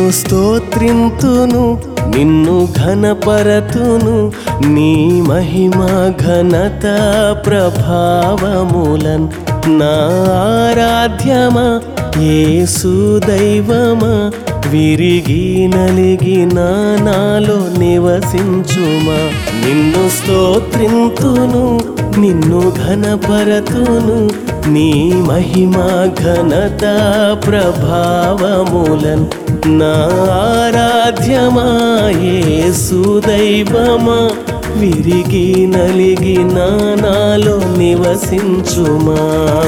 స్తోత్రింతును నిన్ను ఘనపరతును నీ మహిమ ఘనత ప్రభావములన్ నా ఆరాధ్యమా యేసు దైవమా విరిగి నలిగిన నాలో నివసించుమా నిన్ను స్తోత్రింతును నిన్ను ఘనపరతును నీ మహిమ ఘనత ప్రభావములన్ నా ఆరాధ్యమా యేసు దైవమా విరిగి నలిగిన నాలో నివసించుమా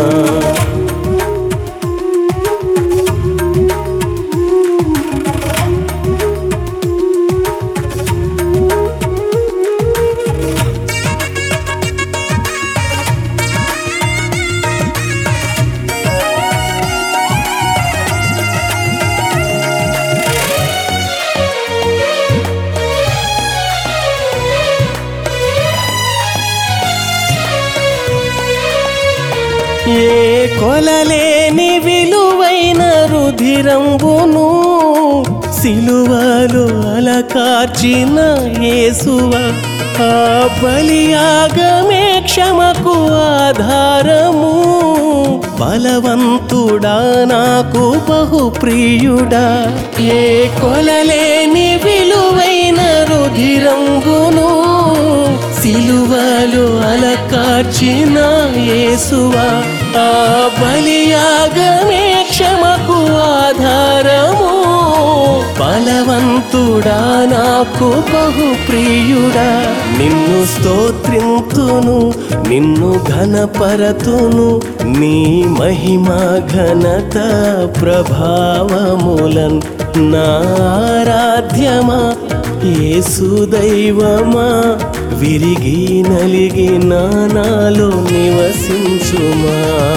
ఏ కొలలేని విలువైన రుధిరంబును సిలువలో అలకార్చిన యేసువ ఆ బలియాగమే క్షమకు ఆధారము బలవంతుడా నాకు బహు ప్రియుడా ఏ కొలలేని విలువైన రుధిరంబును సిలువలు అలకార్చిన యేసువా ఆ బలియాగమే క్షమకు ఆధారము బలవంతుడా నాకు బహు ప్రియుడా నిన్ను స్తోత్రింతును నిన్ను ఘనపరతును నీ మహిమ ఘనత ప్రభావములన్ నారాధ్యమా యేసు దైవమా విరిగి నలిగిన నాలో నివసించుమా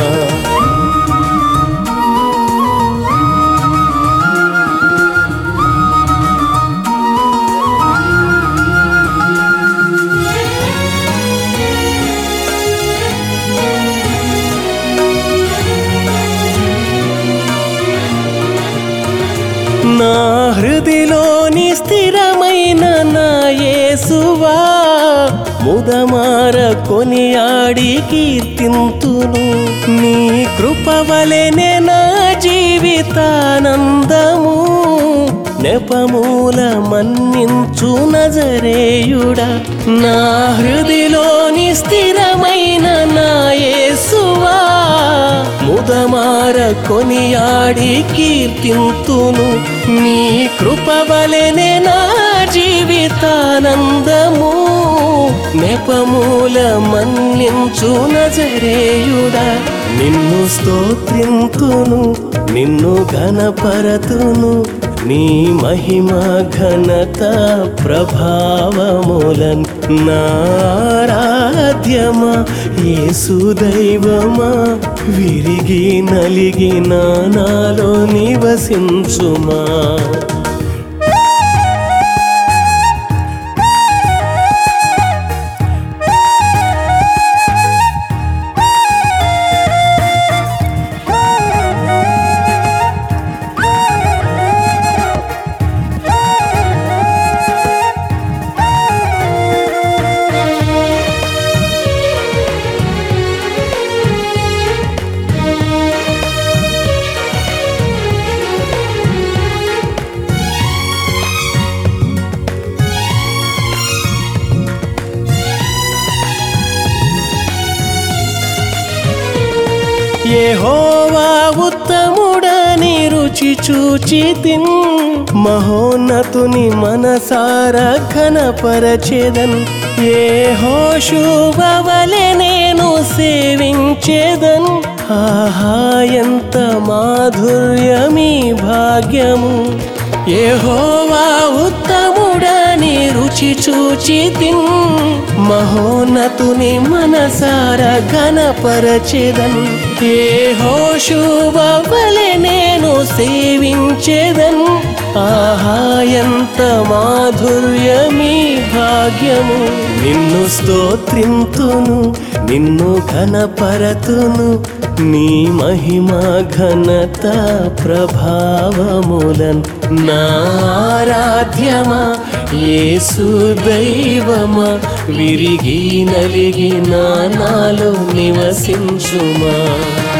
నా హృదిలోని స్థిరమైన నా యేసువా ముదమార కొనియాడి కీర్తింతును నీ కృపవలెనే నా జీవితానందము నెపమూల మన్నించు నజరేయుడా నా హృదిలోని స్థిరమైన నా యేసువా ముదమార కొనియాడి కీర్తింతును నీ కృపవలెనే నా జీవితానందము నెపమూల మన్నించు నజరేయుడా నిన్ను స్తోత్రింతును నిన్ను ఘనపరతును నీ మహిమ ఘనత ప్రభావములన్ నారాధ్యమా యేసు దైవమా విరిగి నలిగిన నాలో నివసించుమా యెహోవా ఉత్తముడని రుచి చూచి తిన్ మహోన్నతుని మనసార ఘనపరచెదన్ ఏ హోషువలె నేను సేవించేదన్ ఆహా ఎంత మాధుర్యమీ భాగ్యము యెహోవా ఉత్తముడని రుచి చూచి తిన్ మహోన్నతుని మనసార ఘనపరచెదన్ ఏ హోషువలె నేను సేవించెదన్ ఆహా ఎంత మాధుర్యమీ భాగ్యము నిన్ను స్తోత్రింతును నిన్ను ఘనపరతును నీ మహిమ ఘనత ప్రభావములన్ నారాధ్యమా యేసు దైవమా విరిగి నలిగి నా నాలో నివసించుమా